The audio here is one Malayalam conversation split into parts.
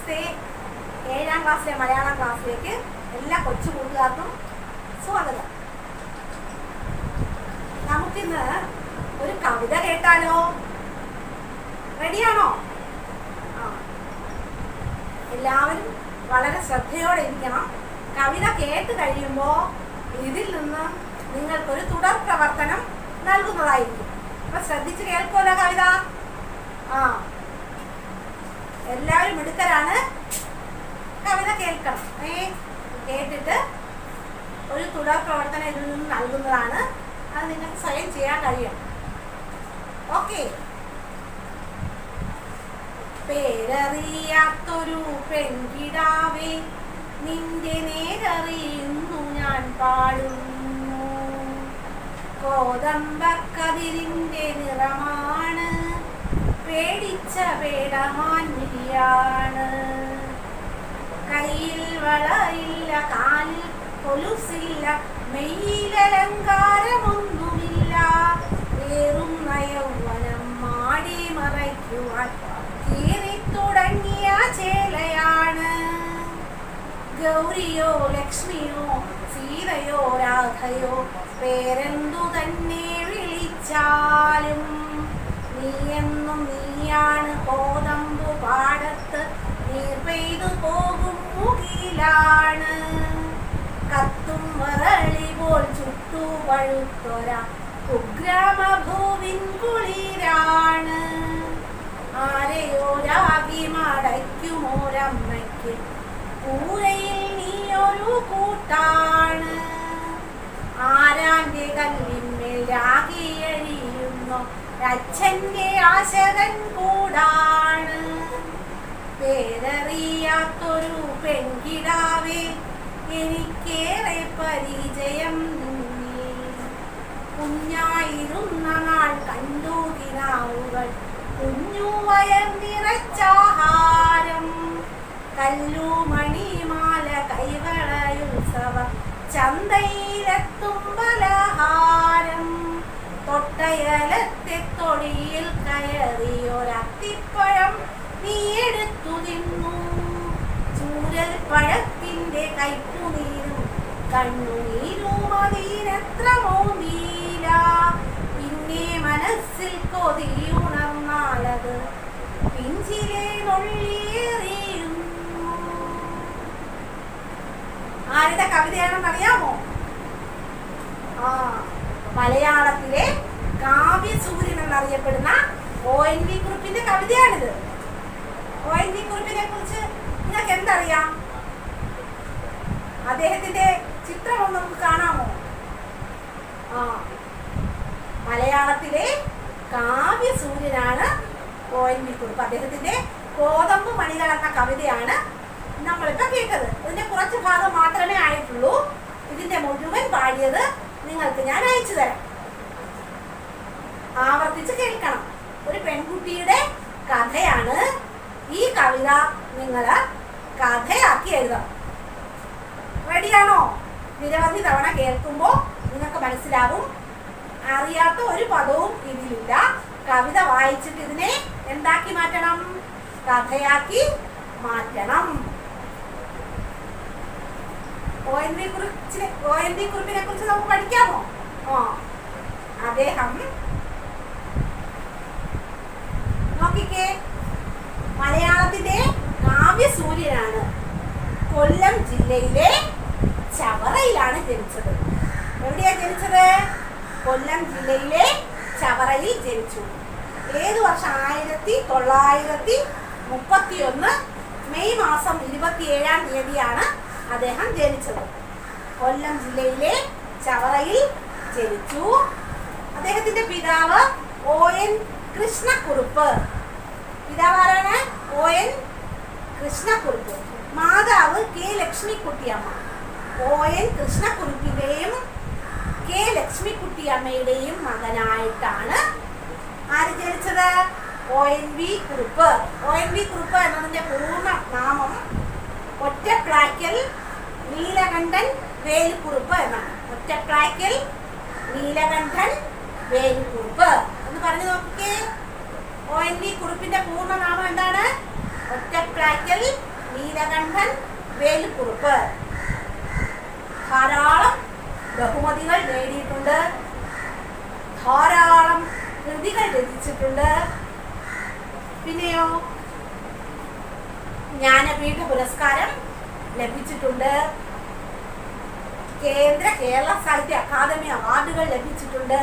നമസ്തേ ഏഴാം ക്ലാസ്സിലെ മലയാളം ക്ലാസ്സിലേക്ക് എല്ലാ കൊച്ചു കൂട്ടുകാർക്കും സ്വാഗതം നമുക്കിന്ന് ഒരു കവിത കേട്ടാലോ റെഡിയാണോ ആ എല്ലാവരും വളരെ ശ്രദ്ധയോടെ ഇരിക്കണം കവിത കേട്ട് കഴിയുമ്പോൾ ഇതിൽ നിന്ന് നിങ്ങൾക്കൊരു തുടർ പ്രവർത്തനം നൽകുന്നതായിരിക്കും അപ്പൊ ശ്രദ്ധിച്ച് കേൾക്കുമല്ലോ കവിത ആ എല്ലാവരും മിടുക്കരാണ് കവിത കേൾക്കണം ഏ കേട്ടിട്ട് ഒരു തുടർ പ്രവർത്തനം ഇതിൽ നിന്ന് നൽകുന്നതാണ് അത് നിങ്ങൾക്ക് സ്വയം ചെയ്യാൻ കഴിയും ഓക്കെ പേരറിയാത്തൊരു പെൺകിടാവേ നിന്റെ നേരറിയുന്നു ഞാൻ പാടുന്നു കോതമ്പക്കതിരിന്റെ നിറമാണ് പേടിച്ച പേടമാൻവിരിയാണ് കയ്യിൽ വളയില്ല കാലിൽ കൊലുസില്ല മെയ്യിലലങ്കാരമൊന്നുമില്ല ഏറുന്ന യൗവനം മാടി മറയ്ക്കുവാൻ കീറിത്തുടങ്ങിയ ചേലയാണ് ഗൗരിയോ ലക്ഷ്മിയോ സീതയോ രാധയോ പേരെന്തു തന്നെ വിളിച്ചാലും നീയെന്നും നീയാണ് കോതമ്പു പാടത്ത് നീർ പെയ്തു പോകും മുകിലാണ് കത്തും വറളി പോൽ ചുട്ടു പഴുത്തൊര കുഗ്രാമഭൂവിൻ കുളിരാണ് ആരെയോ രാഗി മടയ്ക്കുമോരമ്മയ്ക്ക് കൂരയിൽ നീയൊരു കൂട്ടാണ് ആരാന്റെ കല്ലിന്മേൽ രാഗിയഴിയുന്നു അച്ഛന്റെ ആശകൻ കൂടാണ് പേരറിയാത്തൊരു പെൺകിടാവേ എനിക്കേറെ പരിചയം നിന്നെ കുഞ്ഞായിരുന്ന നാൾ കണ്ടു കിനാവുകൾ കുഞ്ഞു വയർ നിറച്ചാഹാരം കല്ലു മണിമാല കൈവളയുത്സവ ചന്തയിലെത്തും പലഹാരം തൊട്ടയലത്തെ തൊടിയിൽ കയറിയൊരത്തിപ്പഴം നീ എടുത്തു തിന്നു ചൂരൽ പഴത്തിന്റെ കൈപ്പുനീരും കണ്ണുനീരും അതിനെത്ര മോന്തീല പിന്നെ മനസ്സിൽ കൊതിയുണർന്നാലത് പിഞ്ചിലെ നൊള്ളിയേറിയുന്നു ആരുടെ കവിതയാണെന്ന് അറിയാമോ ആ മലയാളത്തിലെ കാവ്യസൂര്യൻ എന്നറിയപ്പെടുന്ന ഒ എൻ വി കുറിപ്പിന്റെ കവിതയാണിത് ഒ എൻ വി കുറിപ്പിനെ കുറിച്ച് നിങ്ങൾക്ക് എന്തറിയാം അദ്ദേഹത്തിന്റെ ചിത്രം ഒന്ന് നമുക്ക് കാണാമോ ആ മലയാളത്തിലെ കാവ്യസൂര്യനാണ് ഒ എൻ വി കുറിപ്പ് അദ്ദേഹത്തിന്റെ കോതമ്പ് മണികൾ എന്ന കവിതയാണ് നമ്മളിപ്പോ കേട്ടത് ഇതിന്റെ കുറച്ച് ഭാഗം മാത്രമേ ആയിട്ടുള്ളൂ ഇതിന്റെ മുഴുവൻ പാടിയത് നിങ്ങൾക്ക് ഞാൻ അയച്ചു തരാം ആവർത്തിച്ച് കേൾക്കണം ഒരു പെൺകുട്ടിയുടെ കഥയാണ് ഈ കവിത നിങ്ങൾ കഥയാക്കി എഴുതണം റെഡിയാണോ നിരവധി തവണ കേൾക്കുമ്പോൾ നിങ്ങൾക്ക് മനസ്സിലാവും അറിയാത്ത ഒരു പദവും ഇതിലില്ല കവിത വായിച്ചിട്ട് ഇതിനെ എന്താക്കി മാറ്റണം കഥയാക്കി മാറ്റണം ഒ എൻ വി കുറിച്ചിനെ ഒ എൻ വി കുറിപ്പിനെ കുറിച്ച് നമുക്ക് പഠിക്കാമോ ആ അദ്ദേഹം നോക്കിക്കേ മലയാളത്തിന്റെ കാവ്യസൂര്യനാണ് കൊല്ലം ജില്ലയിലെ ചവറയിലാണ് ജനിച്ചത് എവിടെയാ ജനിച്ചത് കൊല്ലം ജില്ലയിലെ ചവറയിൽ ജനിച്ചു ഏത് വർഷം ആയിരത്തി തൊള്ളായിരത്തി മുപ്പത്തി ഒന്ന് മെയ് മാസം ഇരുപത്തിയേഴാം തീയതിയാണ് അദ്ദേഹം ജനിച്ചത് കൊല്ലം ജില്ലയിലെ ചവറയിൽ ജനിച്ചു അദ്ദേഹത്തിന്റെ പിതാവ് ഒ എൻ കൃഷ്ണക്കുറുപ്പ് പിതാവ് ആരാണ് ഒ എൻ കൃഷ്ണക്കുറുപ്പ് മാതാവ് കെ ലക്ഷ്മിക്കുട്ടിയമ്മ ഒ എൻ കൃഷ്ണക്കുറുപ്പിന്റെയും കെ ലക്ഷ്മിക്കുട്ടിയമ്മയുടെയും മകനായിട്ടാണ് ആര് ജനിച്ചത് O N V Kurup O N V Kurup എന്നതിന്റെ പൂർണ്ണ നാമം ഒറ്റപ്ലാക്കൽ നീലകണ്ഠൻ വേലുക്കുറുപ്പ് എന്നാണ് ഒറ്റപ്ലാക്കൽ നീലകണ്ഠൻ വേലുക്കുറുപ്പ് എന്ന് പറഞ്ഞു നോക്കിക്കേ ഒ എൻ വി കുറുപ്പിന്റെ പൂർണ്ണ നാമം എന്താണ് ഒറ്റപ്ലാക്കൽ നീലകണ്ഠൻ വേലുക്കുറുപ്പ് ധാരാളം ബഹുമതികൾ നേടിയിട്ടുണ്ട് ധാരാളം കൃതികൾ രചിച്ചിട്ടുണ്ട് പിന്നെയോ ജ്ഞാനപീഠ പുരസ്കാരം ലഭിച്ചിട്ടുണ്ട് കേന്ദ്ര കേരള സാഹിത്യ അക്കാദമി അവാർഡുകൾ ലഭിച്ചിട്ടുണ്ട്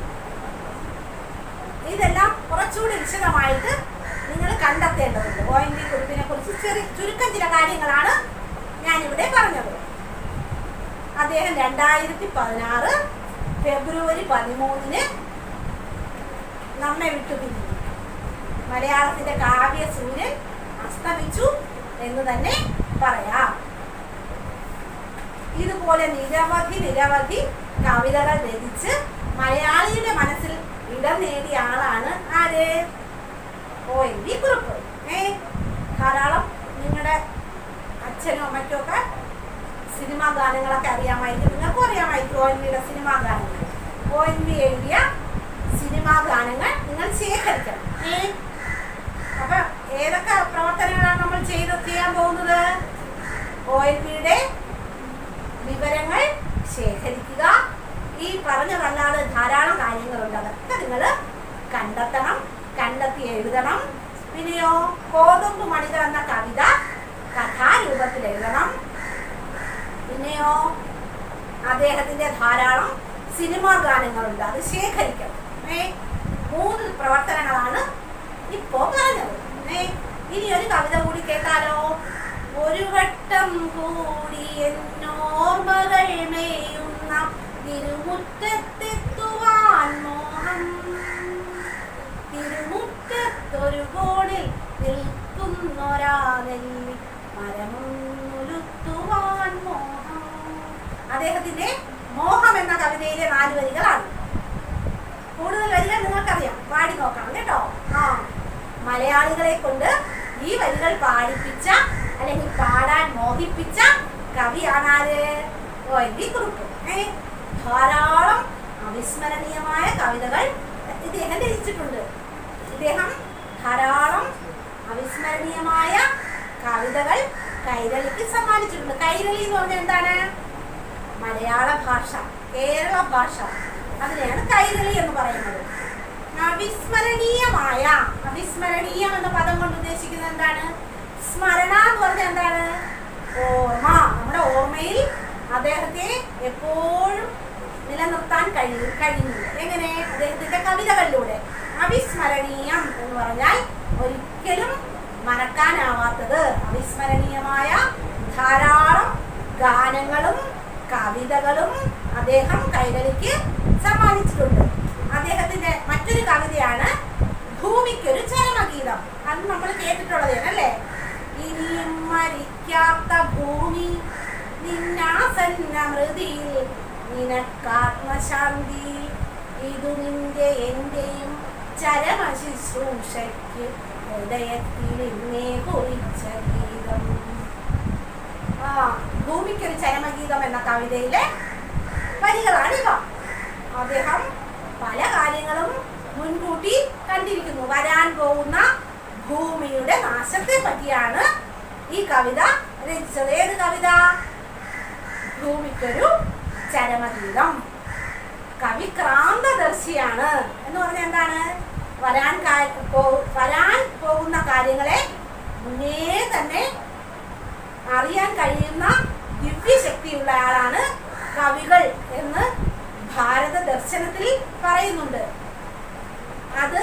ഇതെല്ലാം കുറച്ചുകൂടി വിശദമായിട്ട് നിങ്ങൾ കണ്ടെത്തേണ്ടതുണ്ട് ഒ എൻ വി കുറിപ്പിനെ കുറിച്ച് ചെറിയ ചുരുക്കം ചില കാര്യങ്ങളാണ് ഞാനിവിടെ പറഞ്ഞത് അദ്ദേഹം രണ്ടായിരത്തി പതിനാറ് ഫെബ്രുവരി പതിമൂന്നിന് നമ്മെ വിട്ടു പിരിഞ്ഞു മലയാളത്തിന്റെ കാവ്യ സൂര്യൻ അസ്തമിച്ചു എന്ന് തന്നെ പറയാം ഇതുപോലെ നിരവധി നിരവധി കവിതകൾ രചിച്ച് മലയാളിയുടെ മനസ്സിൽ ഇടം നേടിയ ആളാണ് ആര് ഓ എൻ വി കുറുപ്പ് ഏ ധാരാളം നിങ്ങളുടെ അച്ഛനോ മറ്റോ ഒക്കെ സിനിമാ ഗാനങ്ങളൊക്കെ അറിയാമായിരിക്കും നിങ്ങൾക്കും അറിയാമായിരിക്കും ഒ എൻ വിയുടെ സിനിമാ ഗാനങ്ങൾ ഒ എൻ വി എഴുതിയ സിനിമാ ഗാനങ്ങൾ നിങ്ങൾ ശേഖരിക്കണം ഏ അപ്പൊ ഏതൊക്കെ പ്രവർത്തനങ്ങളാണ് നമ്മൾ ചെയ്ത് ചെയ്യാൻ പോകുന്നത് ഒ എൻ വിയുടെ വിവരങ്ങൾ ശേഖരിക്കുക ഈ പറഞ്ഞതല്ലാതെ ധാരാളം കാര്യങ്ങളുണ്ട് അതൊക്കെ നിങ്ങൾ കണ്ടെത്തണം കണ്ടെത്തി എഴുതണം പിന്നെയോ കോതമ്പ് മണികൾ എന്ന കവിത കഥാരൂപത്തിൽ എഴുതണം പിന്നെയോ അദ്ദേഹത്തിന്റെ ധാരാളം സിനിമാ ഗാനങ്ങളുണ്ട് അത് ശേഖരിക്കണം ഏ മൂന്ന് പ്രവർത്തനങ്ങളാണ് ഇപ്പോ പറഞ്ഞത് ഏ ഇനി ഒരു കവിത കൂടി കേട്ടാലോ ഒരു വട്ടം കൂടി എന്നോർമ്മകൾ മേയുന്ന തിരുമുറ്റത്തെത്തുവാൻ മോഹം തിരുമുറ്റത്തൊരു കോണിൽ നിൽക്കുന്നൊരാ നെല്ലി മരമുലുത്തുവാൻ മോഹം അദ്ദേഹത്തിന്റെ മോഹം എന്ന കവിതയിലെ നാല് വരികളാണ് കൂടുതൽ വരികൾ നിങ്ങൾക്കറിയാം പാടി നോക്കണം കേട്ടോ ആ മലയാളികളെ കൊണ്ട് ഈ വരികൾ പാടിപ്പിച്ച അല്ലെങ്കിൽ പാടാൻ മോഹിപ്പിച്ച കവിയാണ് ആര് ഒ എൻ വി കുറുപ്പ് ഏ ധാരാളം അവിസ്മരണീയമായ കവിതകൾ ഇദ്ദേഹം രചിച്ചിട്ടുണ്ട് ഇദ്ദേഹം ധാരാളം അവിസ്മരണീയമായ കവിതകൾ കൈരളിക്ക് സമ്മാനിച്ചിട്ടുണ്ട് കൈരളി എന്ന് പറഞ്ഞാൽ എന്താണ് മലയാള ഭാഷ കേരള ഭാഷ അതിനെയാണ് കൈരളി എന്ന് പറയുന്നത് അവിസ്മരണീയമായ അവിസ്മരണീയം എന്ന പദം കൊണ്ട് ഉദ്ദേശിക്കുന്നത് എന്താണ് സ്മരണ എന്ന് പറഞ്ഞാൽ എന്താണ് ഓർമ്മ നമ്മുടെ ഓർമ്മയിൽ അദ്ദേഹത്തെ എപ്പോഴും നിലനിർത്താൻ കഴിയും കഴിഞ്ഞു എങ്ങനെ അദ്ദേഹത്തിന്റെ കവിതകളിലൂടെ അവിസ്മരണീയം എന്ന് പറഞ്ഞാൽ ഒരിക്കലും മറക്കാനാവാത്തത് അവിസ്മരണീയമായ ധാരാളം ഗാനങ്ങളും കവിതകളും അദ്ദേഹം കൈരളിക്ക് സമ്മാനിച്ചിട്ടുണ്ട് അദ്ദേഹത്തിന്റെ മറ്റൊരു കവിതയാണ് ഭൂമിക്കൊരു ചരമഗീതം അത് നമ്മൾ കേട്ടിട്ടുള്ളതാണ് അല്ലേ ഇനിയും മരിക്കാത്ത ഭൂമി നിന്നാസന്ന മൃതിയിൽ നിനക്കാത്മശാന്തി ഇതു നിന്റെ എന്റെയും ചരമ ശുശ്രൂഷയ്ക്ക് ഹൃദയത്തിൽ ഇന്നേ കുറിച്ച ഗീതം ആ ഭൂമിക്കൊരു ചരമഗീതം എന്ന കവിതയിലെ വരികളാണ് ഇവ അദ്ദേഹം പല കാര്യങ്ങളും മുൻകൂട്ടി കണ്ടിരിക്കുന്നു വരാൻ പോകുന്ന ഭൂമിയുടെ നാശത്തെ പറ്റിയാണ് ഈ കവിത രചിച്ചത് ഏത് കവിത ഭൂമിക്കൊരു ചരമഗീതം കവി ക്രാന്തദർശിയാണ് എന്ന് പറഞ്ഞാൽ എന്താണ് വരാൻ കാ- പോ- വരാൻ പോകുന്ന കാര്യങ്ങളെ മുന്നേ തന്നെ അറിയാൻ കഴിയുന്ന ദിവ്യശക്തിയുള്ള ആളാണ് കവികൾ എന്ന് ഭാരത ദർശനത്തിൽ പറയുന്നുണ്ട് അത്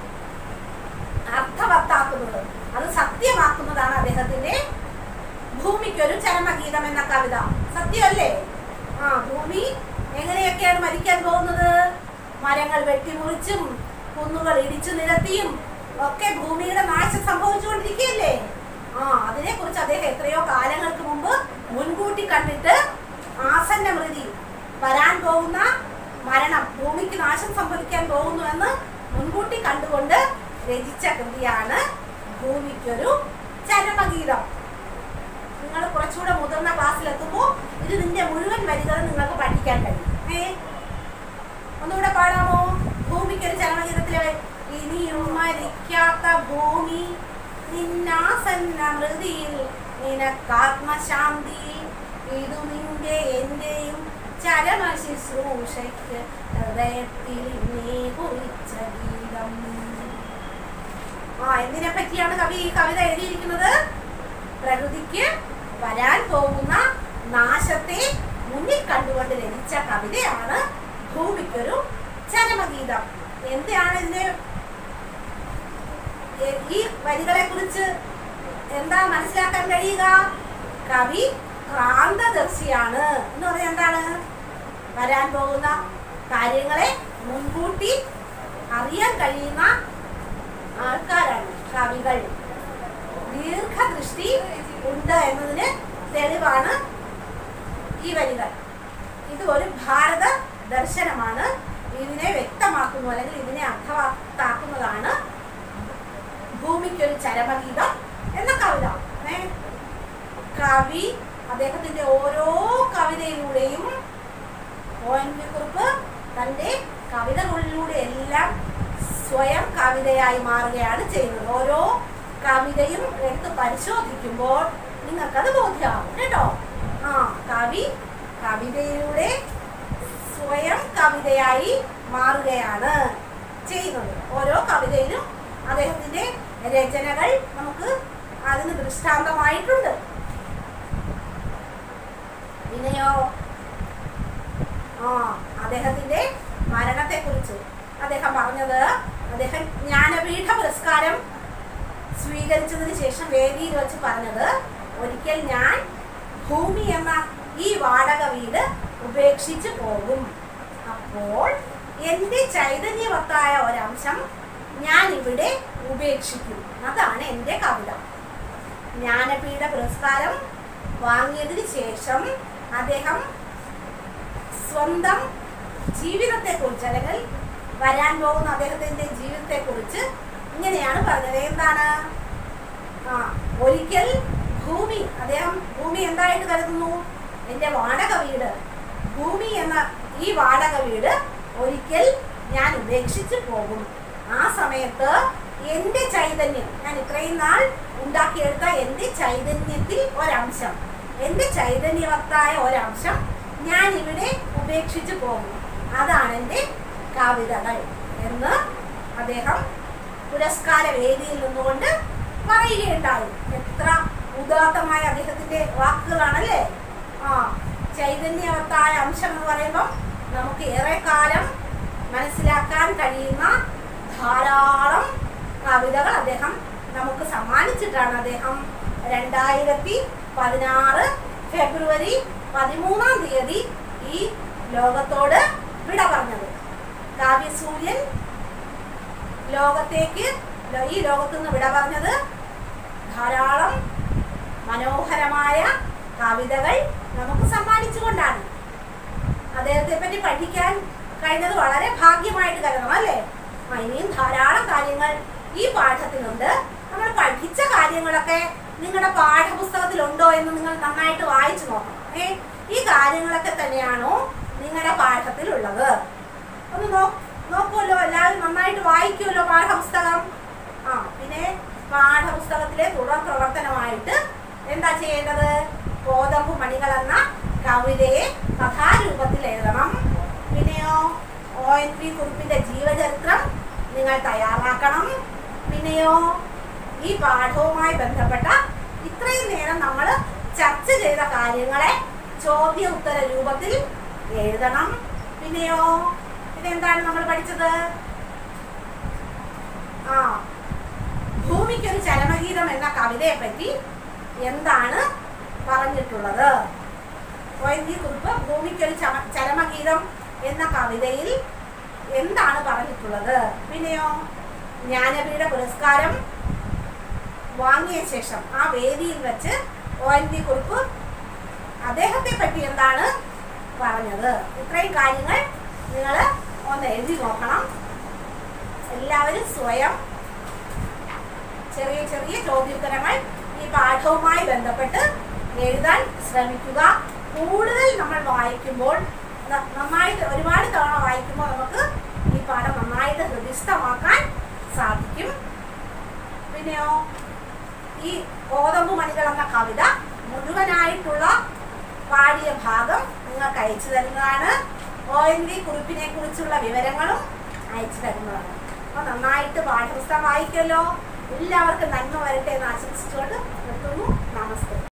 അർത്ഥവത്താക്കുന്നത് അത് സത്യമാക്കുന്നതാണ് അദ്ദേഹത്തിന്റെ ഭൂമിക്കൊരു ചരമഗീതം എന്ന കവിത സത്യമല്ലേ ആ ഭൂമി എങ്ങനെയൊക്കെയാണ് മരിക്കാൻ പോകുന്നത് മരങ്ങൾ വെട്ടിമുറിച്ചും കുന്നുകൾ ഇടിച്ചു നിരത്തിയും ഒക്കെ ഭൂമിയുടെ നാശം സംഭവിച്ചുകൊണ്ടിരിക്കുകയല്ലേ ആ അതിനെ കുറിച്ച് അദ്ദേഹം എത്രയോ കാലങ്ങൾക്ക് മുമ്പ് മുൻകൂട്ടി കണ്ടിട്ട് ആസന്ന മൃതി വരാൻ പോകുന്ന മരണം ഭൂമിക്ക് നാശം സംഭവിക്കാൻ പോകുന്നു എന്ന് മുൻകൂട്ടി കണ്ടുകൊണ്ട് രചിച്ച കൃതിയാണ് ഭൂമിക്കൊരു ചരമഗീതം നിങ്ങൾ കുറച്ചുകൂടെ മുതിർന്ന ക്ലാസ്സിലെത്തുമ്പോൾ ഇത് ഇതിന്റെ മുഴുവൻ വരികളും നിങ്ങൾക്ക് പഠിക്കാൻ കഴിയും ഏ ഒന്നുകൂടെ പാടാമോ ഭൂമിക്കൊരു ചരമഗീതത്തിലെ ഇനിയും മരിക്കാത്ത ഭൂമി നിന്നാസന്ന മൃതിയിൽ നിനക്കാത്മശാന്തി ഇതു നിന്റെ എന്റെയും ചരമ ശുശ്രൂഷയ്ക്ക് ഹൃദയത്തിൽ നീ കുറിച്ച ഗീതം ആ എന്തിനെ പറ്റിയാണ് കവി ഈ കവിത എഴുതിയിരിക്കുന്നത് പ്രകൃതിക്ക് വരാൻ പോകുന്ന നാശത്തെ മുന്നിൽ കണ്ടുകൊണ്ട് രചിച്ച കവിതയാണ് ഭൂമിക്കൊരു ചരമഗീതം എന്താണ് ഇതിന്റെ എ- ഈ വരികളെ കുറിച്ച് എന്താ മനസ്സിലാക്കാൻ കഴിയുക കവി ക്രാന്തദർശിയാണ് എന്ന് പറഞ്ഞാൽ എന്താണ് വരാൻ പോകുന്ന കാര്യങ്ങളെ മുൻകൂട്ടി അറിയാൻ കഴിയുന്ന ആൾക്കാരാണ് കവികൾ ദീർഘദൃഷ്ടി ഉണ്ട് എന്നതിന് തെളിവാണ് ഈ വരികൾ ഇത് ഒരു ഭാരത ദർശനമാണ് ഇതിനെ വ്യക്തമാക്കുന്നു അല്ലെങ്കിൽ ഇതിനെ അർത്ഥവത്താക്കുന്നതാണ് ഭൂമിക്കൊരു ചരമഗീതം എന്ന കവിത ഏ? കവി അദ്ദേഹത്തിന്റെ ഓരോ കവിതയിലൂടെയും ഒ എൻ വി കുറുപ്പ് തന്റെ കവിതകളിലൂടെ എല്ലാം സ്വയം കവിതയായി മാറുകയാണ് ചെയ്യുന്നത് ഓരോ കവിതയും എടുത്ത് പരിശോധിക്കുമ്പോൾ നിങ്ങൾക്കത് ബോധ്യമാകും കേട്ടോ ആ കവി കവിതയിലൂടെ സ്വയം കവിതയായി മാറുകയാണ് ചെയ്യുന്നത് ഓരോ കവിതയിലും അദ്ദേഹത്തിന്റെ രചനകൾ നമുക്ക് അതിന് ദൃഷ്ടാന്തമായിട്ടുണ്ട് പിന്നെയോ ആ അദ്ദേഹത്തിന്റെ മരണത്തെ കുറിച്ച് അദ്ദേഹം പറഞ്ഞത് അദ്ദേഹം ജ്ഞാനപീഠ പുരസ്കാരം സ്വീകരിച്ചതിന് ശേഷം വേദിയിൽ വെച്ച് പറഞ്ഞത് ഒരിക്കൽ ഞാൻ ഭൂമി എന്ന ഈ വാടക വീട് ഉപേക്ഷിച്ചു പോകും അപ്പോൾ എൻ്റെ ചൈതന്യവത്തായ ഒരംശം ഞാൻ ഇവിടെ ഉപേക്ഷിക്കും അതാണ് എൻ്റെ കവിത ജ്ഞാനപീഠ പുരസ്കാരം വാങ്ങിയതിന് ശേഷം അദ്ദേഹം സ്വന്തം ജീവിതത്തെക്കുറിച്ച് അല്ലെങ്കിൽ വരാൻ പോകുന്ന അദ്ദേഹത്തിന്റെ ജീവിതത്തെക്കുറിച്ച് ഇങ്ങനെയാണ് പറഞ്ഞത് എന്താണ് ആ ഒരിക്കൽ ഭൂമി അദ്ദേഹം ഭൂമി എന്തായിട്ട് കരുതുന്നു എൻ്റെ വാടക വീട് ഭൂമി എന്ന ഈ വാടക വീട് ഒരിക്കൽ ഞാൻ ഉപേക്ഷിച്ച് പോകും ആ സമയത്ത് എൻ്റെ ചൈതന്യം ഞാൻ ഇത്രയും നാൾ ഉണ്ടാക്കിയെടുത്ത എൻ്റെ ചൈതന്യത്തിൽ ഒരംശം എൻ്റെ ചൈതന്യവത്തായ ഒരംശം ഞാൻ ഇവിടെ ഉപേക്ഷിച്ച് പോകും അതാണ് എൻ്റെ കവിതകൾ എന്ന് അദ്ദേഹം പുരസ്കാര വേദിയിൽ നിന്നുകൊണ്ട് പറയുകയുണ്ടായി എത്ര ഉദാത്തമായ അദ്ദേഹത്തിന്റെ വാക്കുകളാണല്ലേ ആ ചൈതന്യവത്തായ അംശം എന്ന് പറയുമ്പം നമുക്ക് ഏറെ കാലം മനസ്സിലാക്കാൻ കഴിയുന്ന ധാരാളം കവിതകൾ അദ്ദേഹം നമുക്ക് സമ്മാനിച്ചിട്ടാണ് അദ്ദേഹം രണ്ടായിരത്തി പതിനാറ് ഫെബ്രുവരി പതിമൂന്നാം തീയതി ഈ ലോകത്തോട് വിട പറഞ്ഞത് കാവ്യസൂര്യൻ ലോകത്തേക്ക് ലോ- ഈ ലോകത്തു നിന്ന് വിട പറഞ്ഞത് ധാരാളം മനോഹരമായ കവിതകൾ നമുക്ക് സമ്മാനിച്ചുകൊണ്ടാണ് അദ്ദേഹത്തെ പറ്റി പഠിക്കാൻ കഴിഞ്ഞത് വളരെ ഭാഗ്യമായിട്ട് കരുതണം അല്ലേ ആ, ഇനിയും ധാരാളം കാര്യങ്ങൾ ഈ പാഠത്തിലുണ്ട് നമ്മൾ പഠിച്ച കാര്യങ്ങളൊക്കെ നിങ്ങളുടെ പാഠപുസ്തകത്തിലുണ്ടോ എന്ന് നിങ്ങൾ നന്നായിട്ട് വായിച്ചു നോക്കണം ഏ ഈ കാര്യങ്ങളൊക്കെ തന്നെയാണോ നിങ്ങളുടെ പാഠത്തിലുള്ളത് ഒന്ന് നോ നോക്കുമല്ലോ എല്ലാവരും നന്നായിട്ട് വായിക്കുമല്ലോ പാഠപുസ്തകം ആ പിന്നെ പാഠപുസ്തകത്തിലെ തുടർ പ്രവർത്തനമായിട്ട് എന്താ ചെയ്യേണ്ടത് ഗോതമ്പ് മണികൾ എന്ന കവിതയെ കഥാരൂപത്തിൽ എഴുതണം പിന്നെയോ ഒ എൻ വി കുറിപ്പിന്റെ ജീവചരിത്രം നിങ്ങൾ തയ്യാറാക്കണം പിന്നെയോ ഈ പാഠവുമായി ബന്ധപ്പെട്ട ഇത്രയും നേരം നമ്മൾ ചർച്ച ചെയ്ത കാര്യങ്ങളെ ചോദ്യ ഉത്തര രൂപത്തിൽ എഴുതണം പിന്നെയോ പിന്നെ എന്താണ് നമ്മൾ പഠിച്ചത് ആ ഭൂമിക്കൊരു ചരമഗീതം എന്ന കവിതയെ പറ്റി എന്താണ് പറഞ്ഞിട്ടുള്ളത് ഒ എൻ വി കുറിപ്പ് ഭൂമിക്കൊരു ചമ- ചരമഗീതം എന്ന കവിതയിൽ എന്താണ് പറഞ്ഞിട്ടുള്ളത് പിന്നെയോ ജ്ഞാനപീഠ പുരസ്കാരം വാങ്ങിയ ശേഷം ആ വേദിയിൽ വെച്ച് ഒ എൻ വി കുറിപ്പ് അദ്ദേഹത്തെ പറ്റി എന്താണ് പറഞ്ഞത് ഇത്രയും കാര്യങ്ങൾ നിങ്ങൾ ഒന്ന് എഴുതി നോക്കണം എല്ലാവരും സ്വയം ചെറിയ ചെറിയ ചോദ്യോത്തരങ്ങൾ ഈ പാഠവുമായി ബന്ധപ്പെട്ട് എഴുതാൻ ശ്രമിക്കുക കൂടുതൽ നമ്മൾ വായിക്കുമ്പോൾ ന- നന്നായിട്ട് ഒരുപാട് തവണ വായിക്കുമ്പോൾ നമുക്ക് ഈ പാഠം നന്നായിട്ട് ഹൃദിസ്ഥമാക്കാൻ സാധിക്കും പിന്നെയോ ഈ ഗോതമ്പ് മണികൾ എന്ന കവിത ഭാഗം നിങ്ങൾക്ക് അയച്ചു തരുന്നതാണ് ഒ എൻ വി കുറിപ്പിനെ കുറിച്ചുള്ള വിവരങ്ങളും അയച്ചു തരുന്നതാണ് അപ്പോൾ നന്നായിട്ട് പാഠപുസ്തകം വായിക്കല്ലോ എല്ലാവർക്കും നന്മ വരട്ടെ എന്ന് ആശംസിച്ചുകൊണ്ട് നിർത്തുന്നു നമസ്തേ